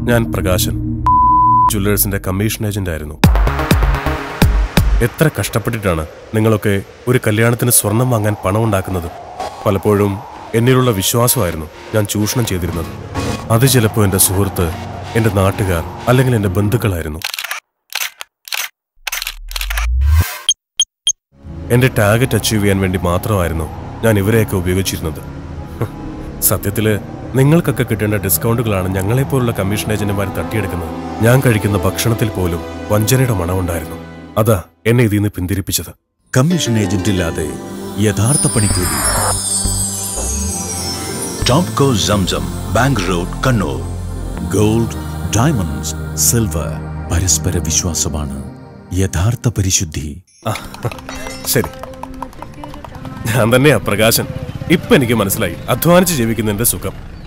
ഞാൻ Prakashan ജ്വല്ലേഴ്സിന്റെ commission agent ആയിരുന്നു എത്ര കഷ്ടപ്പെട്ടിട്ടാണ് നിങ്ങളൊക്കെ ഒരു കല്യാണത്തിന് സ്വർണം വാങ്ങാൻ പണം ഉണ്ടാക്കുന്നത് പലപ്പോഴും എന്നിലുള്ള വിശ്വാസമായിരുന്നു ഞാൻ ചൂഷണം ചെയ്തിരുന്നത് അത് ചിലപ്പോൾ എൻ്റെ സുഹൃത്ത് എൻ്റെ നാട്ടുകാർ അല്ലെങ്കിൽ എൻ്റെ ബന്ധുക്കളായിരുന്നു എൻ്റെ ടാർഗറ്റ് അച്ചീവ് ചെയ്യാൻ വേണ്ടി മാത്രമായിരുന്നു ഞാൻ ഇവരെയൊക്കെ ഉപയോഗിച്ചിരുന്നത് സത്യത്തില് നിങ്ങൾക്കൊക്കെ കിട്ടേണ്ട ഡിസ്കൗണ്ടുകളാണ് ഞങ്ങളെപ്പോലുള്ള കമ്മീഷൻ ഏജന്റുമാർ തട്ടിയെടുക്കുന്നത് ഞാൻ കഴിക്കുന്ന ഭക്ഷണത്തിൽ പോലും വഞ്ചനയുടെ മണമുണ്ടായിരുന്നു അതാ എന്നെ ഇതിൽ നിന്ന് പിന്തിരിപ്പിച്ചത് കമ്മീഷൻ ഏജന്റ് ഇല്ലാതെ യഥാർത്ഥ പണിക്കൂലി Topko Zamzam bank road Kannur gold diamonds silver പരസ്പര വിശ്വാസമാണ് യഥാർത്ഥ പരിശുദ്ധി ആ, ശരി ഞാൻ തന്നെയാ പ്രകാശൻ ഇപ്പൊ എനിക്ക് മനസ്സിലായി അധ്വാനിച്ച് ജീവിക്കുന്നതിന്റെ സുഖം